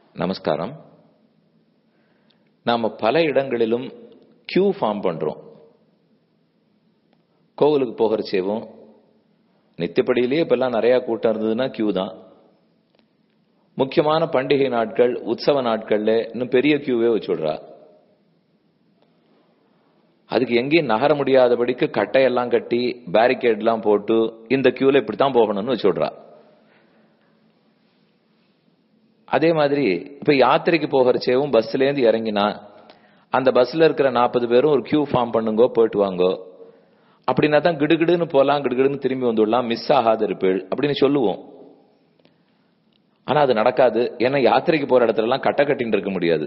நமஸ்காரம் நாம பல இடங்களிலும் கியூ ஃபார்ம் பண்றோம் கோவிலுக்கு போகிறச்சேவும் நித்தியப்படியிலேயே இப்பெல்லாம் நிறைய கூட்டம் இருந்ததுன்னா கியூ தான் முக்கியமான பண்டிகை நாட்கள் உற்சவ நாட்கள்ல இன்னும் பெரிய கியூவே வச்சுடுறா அதுக்கு எங்கேயும் நகர முடியாதபடிக்கு கட்டையெல்லாம் கட்டி பேரிகேட்லாம் போட்டு இந்த கியூல இப்படித்தான் போகணும்னு வச்சுடுறா அதே மாதிரி இப்ப யாத்திரைக்கு போகிறச்சேவும் பஸ்ல இருந்து இறங்கினா அந்த பஸ்ல இருக்கிற நாற்பது பேரும் ஒரு கியூ ஃபார்ம் பண்ணுங்கோ போயிட்டு வாங்கோ அப்படின்னா தான் கிடுகிடுன்னு போலாம் கிடுகிடுன்னு திரும்பி வந்துடலாம் மிஸ் ஆகாத இருப்பேள் அப்படின்னு சொல்லுவோம் ஆனா அது நடக்காது ஏன்னா யாத்திரைக்கு போற இடத்துல எல்லாம் கட்ட கட்டின்னு இருக்க முடியாது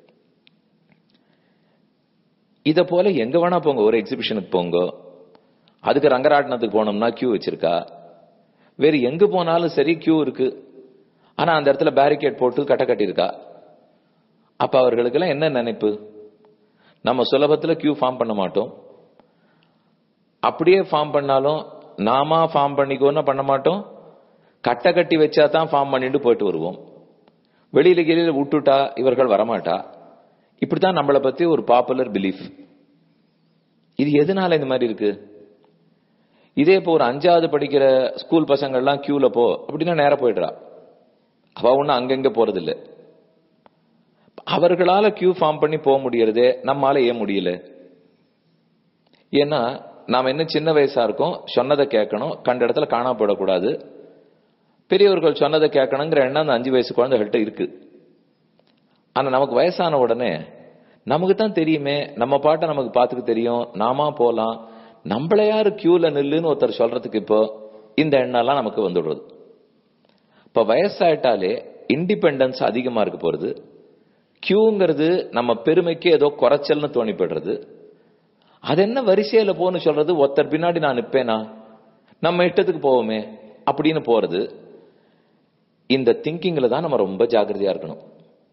இத போல எங்க வேணா போங்க ஒரு எக்ஸிபிஷனுக்கு போங்க அதுக்கு ரங்கராட்டினத்துக்கு போனோம்னா கியூ வச்சிருக்கா வேறு எங்க போனாலும் சரி கியூ இருக்கு ஆனா அந்த இடத்துல பேரிகேட் போட்டு கட்ட கட்டியிருக்கா அப்ப அவர்களுக்கு எல்லாம் என்ன நினைப்பு நம்ம சுலபத்துல கியூ ஃபார்ம் பண்ண மாட்டோம் அப்படியே ஃபார்ம் பண்ணாலும் நாம ஃபார்ம் பண்ணிக்கோன்னு பண்ண மாட்டோம் கட்ட கட்டி வச்சா தான் ஃபார்ம் பண்ணிட்டு போயிட்டு வருவோம் வெளியில கீழில விட்டுட்டா இவர்கள் வரமாட்டா இப்படித்தான் நம்மளை பத்தி ஒரு பாப்புலர் பிலீஃப் இது எதனால இந்த மாதிரி இருக்கு இதே இப்போ ஒரு அஞ்சாவது படிக்கிற ஸ்கூல் பசங்கள்லாம் கியூல போ அப்படின்னா நேர போயிடுறா அவ ஒண்ணு அங்கங்க போறது இல்ல அவர்களால கியூ ஃபார்ம் பண்ணி போக முடியறதே நம்மால ஏன் முடியல ஏன்னா நாம இன்னும் சின்ன வயசா இருக்கோம் சொன்னதை கேட்கணும் கண்ட இடத்துல காணா போடக்கூடாது பெரியவர்கள் சொன்னதை கேட்கணுங்கிற எண்ணம் அந்த அஞ்சு வயசு குழந்தைகள்கிட்ட இருக்கு ஆனா நமக்கு வயசான உடனே நமக்கு தான் தெரியுமே நம்ம பாட்டை நமக்கு பார்த்துக்க தெரியும் நாமா போலாம் நம்மள யாரு கியூல நில்லுன்னு ஒருத்தர் சொல்றதுக்கு இப்போ இந்த எண்ணெல்லாம் நமக்கு வந்துடுறது இப்ப வயசாயிட்டாலே இண்டிபெண்டன்ஸ் அதிகமா இருக்க போறது கியூங்கிறது நம்ம பெருமைக்கு ஏதோ குறைச்சல்னு தோணிப்படுறது அது என்ன வரிசையில போன்னு சொல்றது ஒருத்தர் பின்னாடி நான் நிப்பேனா நம்ம இஷ்டத்துக்கு போவோமே அப்படின்னு போறது இந்த திங்கிங்ல தான் நம்ம ரொம்ப ஜாகிரதையா இருக்கணும்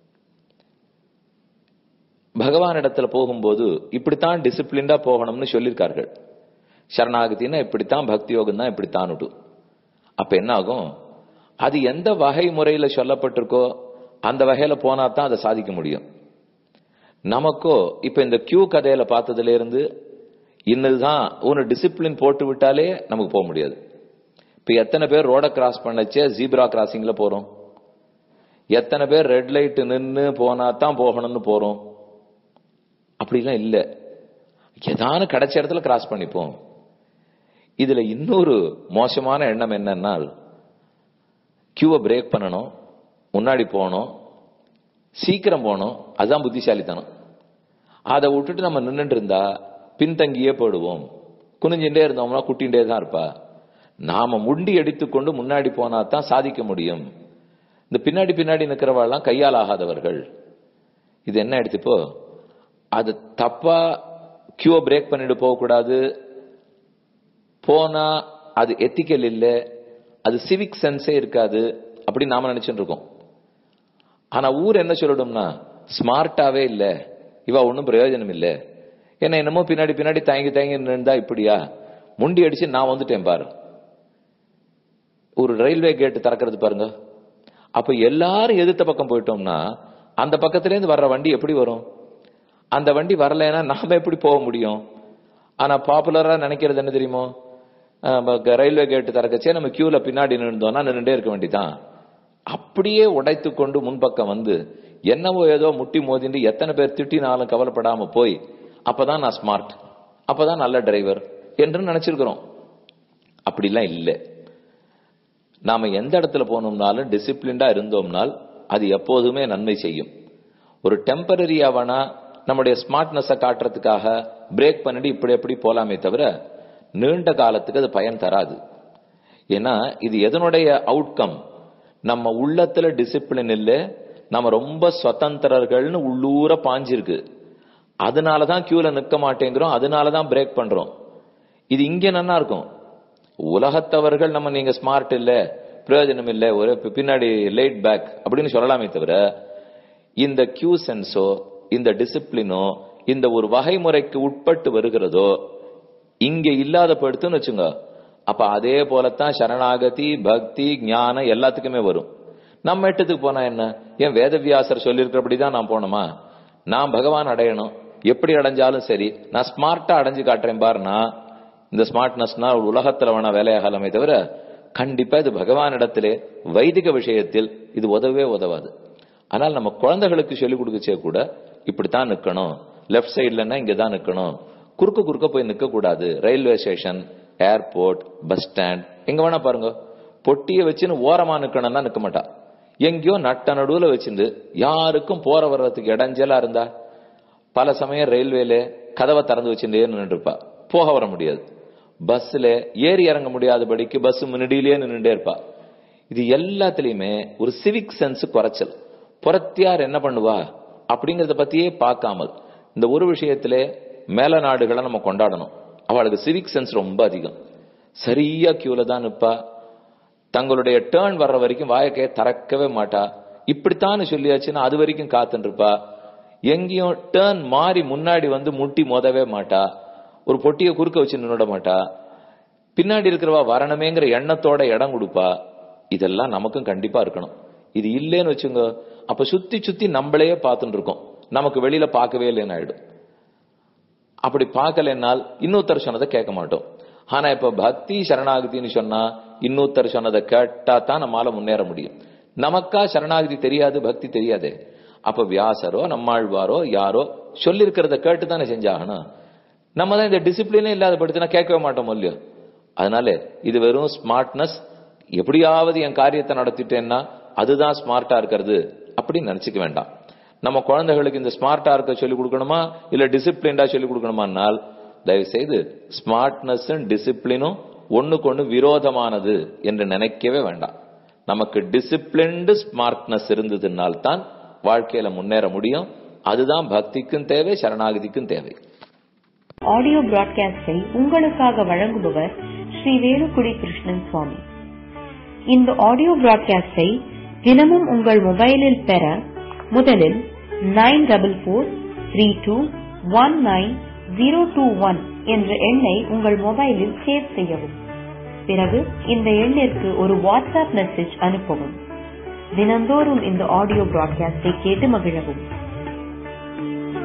பகவான் இடத்துல போகும்போது இப்படித்தான் டிசிப்ளின்டா போகணும்னு சொல்லியிருக்கார்கள் சரணாகத்தின்னா இப்படித்தான் பக்தி யோகம் தான் இப்படித்தான் அப்ப என்ன ஆகும் அது எந்த வகை முறையில சொல்லப்பட்டிருக்கோ அந்த வகையில போனா தான் அதை சாதிக்க முடியும் நமக்கோ இப்ப இந்த கியூ கதையில பார்த்ததுல இருந்து இன்னதுதான் ஒரு டிசிப்ளின் போட்டு விட்டாலே நமக்கு போக முடியாது இப்ப எத்தனை பேர் ரோட கிராஸ் பண்ணச்சே ஜீப்ரா கிராசிங்ல போறோம் எத்தனை பேர் ரெட் லைட் நின்று போனா தான் போகணும்னு போறோம் அப்படிலாம் இல்ல ஏதானு கிடைச்ச இடத்துல கிராஸ் பண்ணிப்போம் இதுல இன்னொரு மோசமான எண்ணம் என்னன்னா கியூவை பிரேக் பண்ணணும் முன்னாடி போகணும் சீக்கிரம் போகணும் அதுதான் புத்திசாலித்தனம் அதை விட்டுட்டு நம்ம நின்றுட்டு இருந்தா பின்தங்கியே போயிடுவோம் குனிஞ்சுட்டே இருந்தோம்னா குட்டிகிட்டே தான் இருப்பா நாம முண்டி எடுத்துக்கொண்டு முன்னாடி போனா தான் சாதிக்க முடியும் இந்த பின்னாடி பின்னாடி நிற்கிறவாள்லாம் கையால் ஆகாதவர்கள் இது என்ன எடுத்துப்போ அது தப்பா கியூ பிரேக் பண்ணிட்டு போகக்கூடாது போனா அது எத்திக்கல் இல்லை அது சிவிக் சென்ஸே இருக்காது அப்படின்னு நாம நினைச்சுட்டு இருக்கோம் ஆனா ஊர் என்ன சொல்லணும்னா ஸ்மார்ட்டாவே இல்ல இவ ஒன்னும் பிரயோஜனம் இல்ல என்ன என்னமோ பின்னாடி பின்னாடி தயங்கி தயங்கி நின்றா இப்படியா முண்டி அடிச்சு நான் வந்துட்டேன் பாரு ஒரு ரயில்வே கேட் திறக்கிறது பாருங்க அப்ப எல்லாரும் எதிர்த்த பக்கம் போயிட்டோம்னா அந்த பக்கத்துல இருந்து வர்ற வண்டி எப்படி வரும் அந்த வண்டி வரலன்னா நாம எப்படி போக முடியும் ஆனா பாப்புலரா நினைக்கிறது என்ன தெரியுமோ ரயில்வே கேட் திறக்கச்சே நம்ம கியூல பின்னாடி நின்றோம்னா நின்றுட்டே இருக்க வேண்டிதான் அப்படியே உடைத்து கொண்டு முன்பக்கம் வந்து என்னவோ ஏதோ முட்டி மோதிண்டு எத்தனை பேர் திட்டினாலும் கவலைப்படாம போய் அப்பதான் நான் ஸ்மார்ட் அப்பதான் நல்ல டிரைவர் என்று நினைச்சிருக்கிறோம் அப்படிலாம் இல்லை நாம எந்த இடத்துல போனோம்னாலும் டிசிப்ளின்டா இருந்தோம்னால் அது எப்போதுமே நன்மை செய்யும் ஒரு டெம்பரரியாவனா நம்முடைய ஸ்மார்ட்னஸை காட்டுறதுக்காக பிரேக் பண்ணிட்டு இப்படி எப்படி போலாமே தவிர நீண்ட காலத்துக்கு அது பயன் தராது ஏன்னா இது எதனுடைய அவுட்கம் நம்ம உள்ளத்துல டிசிப்ளின் இல்ல நம்ம ரொம்ப சுதந்திரர்கள்னு உள்ளூர பாஞ்சிருக்கு அதனாலதான் கியூல நிக்க மாட்டேங்கிறோம் அதனாலதான் பிரேக் பண்றோம் இது இங்க நல்லா இருக்கும் உலகத்தவர்கள் நம்ம நீங்க ஸ்மார்ட் இல்ல பிரயோஜனம் இல்ல ஒரு பின்னாடி லேட் பேக் அப்படின்னு சொல்லலாமே தவிர இந்த கியூ சென்ஸோ இந்த டிசிப்ளினோ இந்த ஒரு வகைமுறைக்கு உட்பட்டு வருகிறதோ இங்க இல்லாத படுத்துன்னு வச்சுங்க அப்ப அதே போலத்தான் சரணாகதி பக்தி ஞானம் எல்லாத்துக்குமே வரும் நம்ம எட்டத்துக்கு போனா என்ன ஏன் வேதவியாசர் சொல்லியிருக்கிறபடிதான் நான் போனோமா நான் பகவான் அடையணும் எப்படி அடைஞ்சாலும் சரி நான் ஸ்மார்ட்டா அடைஞ்சு காட்டுறேன் பாருனா இந்த ஸ்மார்ட்னஸ்னா உலகத்துல வேணா வேலையாகலாமே தவிர கண்டிப்பா இது பகவான் இடத்திலே வைதிக விஷயத்தில் இது உதவவே உதவாது ஆனால் நம்ம குழந்தைகளுக்கு சொல்லிக் கொடுக்கச்சே கூட இப்படித்தான் நிக்கணும் லெஃப்ட் சைட்லன்னா இங்க தான் நிக்கணும் குறுக்க குறுக்க போய் நிக்க கூடாது railway station airport bus stand எங்க வேணா பாருங்க பொட்டியை வச்சுன்னு ஓரமா நிக்கணும்னா நிக்க மாட்டா எங்கேயோ நட்ட நடுவுல வச்சிருந்து யாருக்கும் போற வர்றதுக்கு இடைஞ்சலா இருந்தா பல சமயம் ரயில்வேல கதவை திறந்து வச்சுட்டே நின்று இருப்பா போக வர முடியாது பஸ்ல ஏறி இறங்க முடியாதபடிக்கு பஸ் முன்னாடியிலேயே நின்றுட்டே இருப்பா இது எல்லாத்துலயுமே ஒரு சிவிக் சென்ஸ் குறைச்சல் புறத்தியார் என்ன பண்ணுவா அப்படிங்கறத பத்தியே பார்க்காமல் இந்த ஒரு விஷயத்துல மேல நாடுகளை நம்ம கொண்டாடணும் அவளுக்கு சிவிக் சென்ஸ் ரொம்ப அதிகம் சரியா கியூல தான் நிப்பா தங்களுடைய டேர்ன் வர்ற வரைக்கும் வாயக்கைய திறக்கவே மாட்டா இப்படித்தான் சொல்லியாச்சுன்னா அது வரைக்கும் காத்துட்டு இருப்பா எங்கேயும் டேர்ன் மாறி முன்னாடி வந்து முட்டி மோதவே மாட்டா ஒரு பொட்டியை குறுக்க வச்சு நின்னுட மாட்டா பின்னாடி இருக்கிறவா வரணுமேங்கிற எண்ணத்தோட இடம் கொடுப்பா இதெல்லாம் நமக்கும் கண்டிப்பா இருக்கணும் இது இல்லைன்னு வச்சுங்க அப்ப சுத்தி சுத்தி நம்மளையே பார்த்துட்டு இருக்கோம் நமக்கு வெளியில பார்க்கவே இல்லைன்னு ஆயிடும் அப்படி பார்க்கலைன்னால் இன்னொருத்தர் சொன்னதை கேட்க மாட்டோம் ஆனா இப்ப பக்தி சரணாகதின்னு சொன்னா இன்னொருத்தர் சொன்னதை கேட்டா தான் நம்மால முன்னேற முடியும் நமக்கா சரணாகதி தெரியாது பக்தி தெரியாது அப்ப வியாசரோ நம்மாழ்வாரோ யாரோ சொல்லிருக்கிறத கேட்டு தானே செஞ்சாகணும் நம்ம தான் இந்த டிசிப்ளினே இல்லாத படுத்தினா கேட்கவே மாட்டோம் இல்லையோ அதனால இது வெறும் ஸ்மார்ட்னஸ் எப்படியாவது என் காரியத்தை நடத்திட்டேன்னா அதுதான் ஸ்மார்ட்டா இருக்கிறது அப்படின்னு நினைச்சுக்க வேண்டாம் நம்ம குழந்தைகளுக்கு இந்த ஸ்மார்ட்டா இருக்க சொல்லி கொடுக்கணுமா இல்ல டிசிப்ளின்டா சொல்லி கொடுக்கணுமானால் தயவு செய்து ஸ்மார்ட்னஸ் டிசிப்ளினும் ஒண்ணுக்கு ஒண்ணு விரோதமானது என்று நினைக்கவே வேண்டாம் நமக்கு டிசிப்ளின்டு ஸ்மார்ட்னஸ் இருந்ததுனால் தான் வாழ்க்கையில முன்னேற முடியும் அதுதான் பக்திக்கும் தேவை சரணாகதிக்கும் தேவை ஆடியோ பிராட்காஸ்டை உங்களுக்காக வழங்குபவர் ஸ்ரீ வேலுக்குடி கிருஷ்ணன் சுவாமி இந்த ஆடியோ பிராட்காஸ்டை தினமும் உங்கள் மொபைலில் பெற முதலில் nine double four three two one nine zero two one என்ற எண்ணை உங்கள் மொபைலில் சேவ் செய்யவும் பிறகு இந்த எண்ணிற்கு ஒரு வாட்ஸ்அப் மெசேஜ் அனுப்பவும் தினந்தோறும் இந்த ஆடியோ பிராட்காஸ்டை கேட்டு மகிழவும்